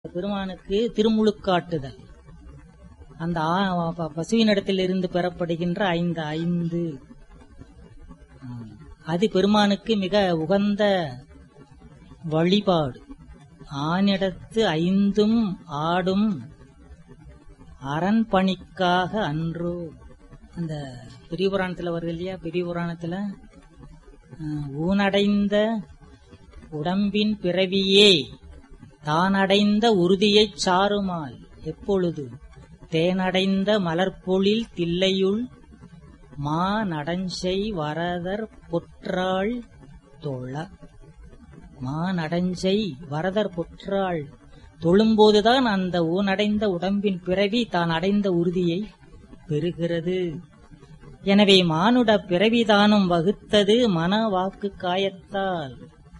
பெருமானுக்கு திருமுழுக்காட்டுதல் அந்த ஆ- ப- பசுவினிடத்தில் இருந்து பெறப்படுகின்ற ஐந்து ஐந்து ஆம். அது பெருமானுக்கு மிக உகந்த வழிபாடு ஆனிடத்து ஐந்தும் ஆடும் அரண்பணிக்காக அன்றோ அந்த பெரிய புராணத்துல வருது இல்லையா பெரிய புராணத்துல ஆஹ், ஊனடைந்த உடம்பின் பிறவியே தானடைந்த உறுதியைச் சாருமால் எப்பொழுது தேனடைந்த மலர்பொழில் தில்லையுள் மா நடஞ்சை வரதர் பொற்றாள் தொழ மா நடஞ்சை வரதர் பொற்றாள் தொழும்போதுதான் அந்த ஊனடைந்த உடம்பின் பிறவி தான் அடைந்த உறுதியை பெறுகிறது எனவே மானுட பிறவிதானும் வகுத்தது மன வாக்கு காயத்தால்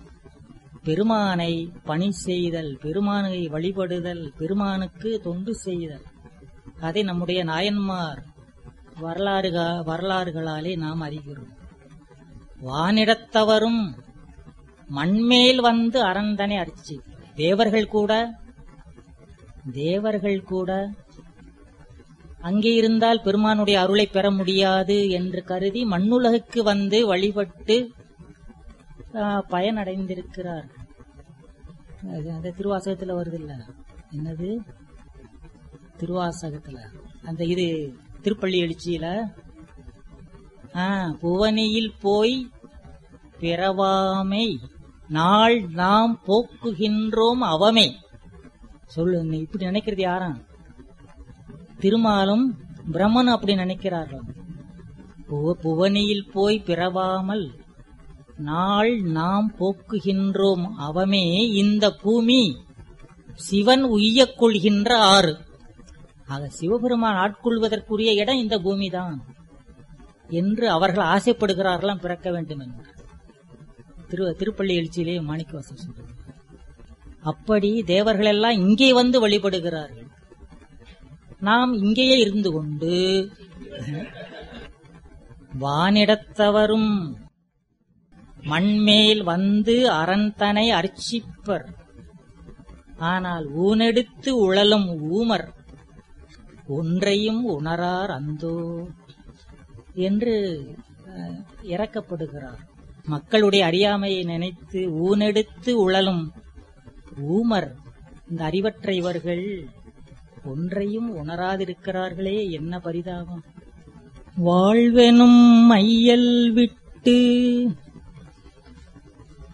பெருமானை பணி செய்தல் பெருமானை வழிபடுதல் பெருமானுக்கு தொண்டு செய்தல் அதை நம்முடைய நாயன்மார் வரலாறு வரலாறுகளாலே நாம் அறிகிறோம் வானிடத்தவரும் மண்மேல் வந்து அரண்தனை அரிசி தேவர்கள் கூட தேவர்கள் கூட அங்கே இருந்தால் பெருமானுடைய அருளை பெற முடியாது என்று கருதி மண்ணுலகுக்கு வந்து வழிபட்டு ஆ, பயனடைந்திருக்கிறார்கள் அது அந்த திருவாசகத்துல வருது இல்ல என்னது திருவாசகத்துல அந்த இது திருப்பள்ளி எழுச்சியில ஆ, புவனியில் போய் பிறவாமை நாள் நாம் போக்குகின்றோம் அவமே சொல்லு நீ இப்படி நினைக்கிறது யாரா திருமாலும் பிரம்மனும் அப்படி நினைக்கிறார்கள் புவ- புவனியில் போய் பிறவாமல் நாள் நாம் போக்குகின்றோம் அவமே இந்த பூமி சிவன் உய்யக் கொள்கின்ற ஆறு ஆக சிவபெருமான் ஆட்கொள்வதற்குரிய இடம் இந்த பூமிதான் என்று அவர்கள் ஆசைப்படுகிறார்களாம் பிறக்க வேண்டும் என்று திரு திருப்பள்ளி எழுச்சியிலே மாணிக்கவாசர் சொல்றார் அப்படி தேவர்கள் எல்லாம் இங்கே வந்து வழிபடுகிறார்கள் நாம் இங்கேயே இருந்து கொண்டு வானிடத்தவரும் மண்மேல் வந்து அரண்தனை அர்ச்சிப்பர் ஆனால் ஊனெடுத்து உழலும் ஊமர் ஒன்றையும் உணரார் அந்தோ என்று அஹ், இறக்கப்படுகிறார் மக்களுடைய அறியாமையை நினைத்து ஊனெடுத்து உழலும் ஊமர் இந்த அறிவற்ற இவர்கள் ஒன்றையும் உணராதிருக்கிறார்களே என்ன பரிதாபம் வாழ்வெனும் மையல் விட்டு